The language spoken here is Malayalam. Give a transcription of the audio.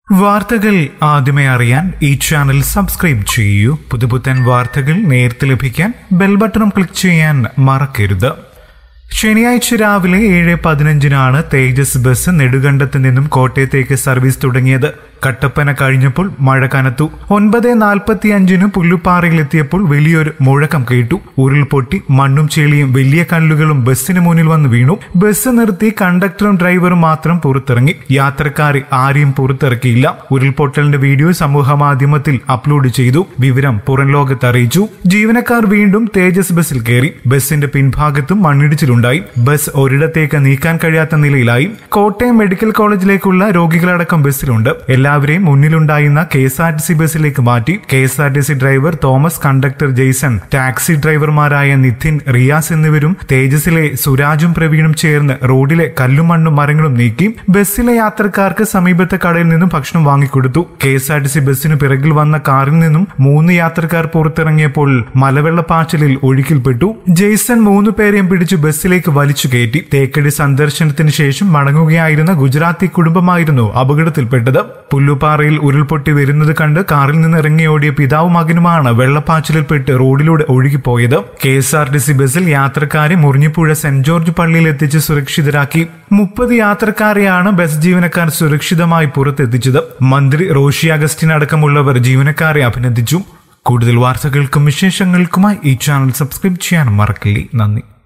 വാർത്തകൾ ആദ്യമേ അറിയാൻ ഈ ചാനൽ സബ്സ്ക്രൈബ് ചെയ്യൂ പുതുപുത്തൻ വാർത്തകൾ നേരത്തെ ലഭിക്കാൻ ബെൽ ബട്ടണും ക്ലിക്ക് ചെയ്യാൻ മറക്കരുത് ശനിയാഴ്ച രാവിലെ ഏഴ് പതിനഞ്ചിനാണ് തേജസ് ബസ് നെടുകണ്ടത്ത് നിന്നും കോട്ടയത്തേക്ക് സർവീസ് തുടങ്ങിയത് കട്ടപ്പന കഴിഞ്ഞപ്പോൾ മഴ കനത്തു ഒൻപത് നാൽപ്പത്തി അഞ്ചിന് പുല്ലുപ്പാറയിലെത്തിയപ്പോൾ വലിയൊരു മുഴക്കം കേട്ടു ഉരുൾപൊട്ടി മണ്ണും ചെളിയും വലിയ കല്ലുകളും ബസ്സിന് മുന്നിൽ വന്ന് വീണു ബസ് നിർത്തി കണ്ടക്ടറും ഡ്രൈവറും മാത്രം പുറത്തിറങ്ങി യാത്രക്കാരെ ആരെയും പുറത്തിറക്കിയില്ല ഉരുൾപൊട്ടലിന്റെ വീഡിയോ സമൂഹ മാധ്യമത്തിൽ അപ്ലോഡ് ചെയ്തു വിവരം പുറം ലോകത്ത് അറിയിച്ചു ജീവനക്കാർ വീണ്ടും തേജസ് ബസ്സിൽ കയറി ബസിന്റെ പിൻഭാഗത്തും മണ്ണിടിച്ചിലുണ്ടായി ബസ് ഒരിടത്തേക്ക് നീക്കാൻ കഴിയാത്ത നിലയിലായി കോട്ടയം മെഡിക്കൽ കോളേജിലേക്കുള്ള രോഗികളടക്കം ബസ്സിലുണ്ട് എല്ലാവരെയും മുന്നിലുണ്ടായിരുന്ന K S R T C ബസ്സിലേക്ക് മാറ്റി K S R T C driver Thomas conductor Jason taxi ഡ്രൈവർമാരായ നിതിൻ റിയാസ് എന്നിവരും തേജസിലെ സുരാജും പ്രവീണും ചേർന്ന് റോഡിലെ കല്ലും മണ്ണും മരങ്ങളും നീക്കി ബസ്സിലെ യാത്രക്കാർക്ക് സമീപത്തെ കടയിൽ നിന്നും ഭക്ഷണം വാങ്ങിക്കൊടുത്തു K S R T C ബസ്സിന് പിറകിൽ വന്ന കാറിൽ നിന്നും മൂന്ന് യാത്രക്കാർ പുറത്തിറങ്ങിയപ്പോൾ മലവെള്ളപ്പാച്ചിലിൽ ഒഴുക്കിൽപ്പെട്ടു ജെയ്സൺ മൂന്ന് പേരെയും പിടിച്ച് ബസ്സിലേക്ക് വലിച്ചു കയറ്റി തേക്കടി സന്ദർശനത്തിന് ശേഷം മടങ്ങുകയായിരുന്ന ഗുജറാത്തി കുടുംബമായിരുന്നു അപകടത്തിൽപ്പെട്ടത് പുല്ലുപാറയിൽ ഉരുൾപൊട്ടി വരുന്നത് കണ്ട് കാറിൽ നിന്ന് ഇറങ്ങിയോടിയ പിതാവും മകനുമാണ് വെള്ളപ്പാച്ചിലിൽപ്പെട്ട് റോഡിലൂടെ ഒഴുകിപ്പോയത് K S R T C ബസ്സിൽ യാത്രക്കാരെ മുറിഞ്ഞിപ്പുഴ സെന്റ് ജോർജ് പള്ളിയിൽ എത്തിച്ച് സുരക്ഷിതരാക്കി മുപ്പത് യാത്രക്കാരെയാണ് ബസ് ജീവനക്കാർ സുരക്ഷിതമായി പുറത്തെത്തിച്ചത് മന്ത്രി റോഷി അഗസ്റ്റിൻ അടക്കമുള്ളവർ ജീവനക്കാരെ അഭിനന്ദിച്ചു കൂടുതൽ വാർത്തകൾക്കും വിശേഷങ്ങൾക്കുമായി ഈ ചാനൽ സബ്സ്ക്രൈബ് ചെയ്യാൻ മറക്കില്ലേ നന്ദി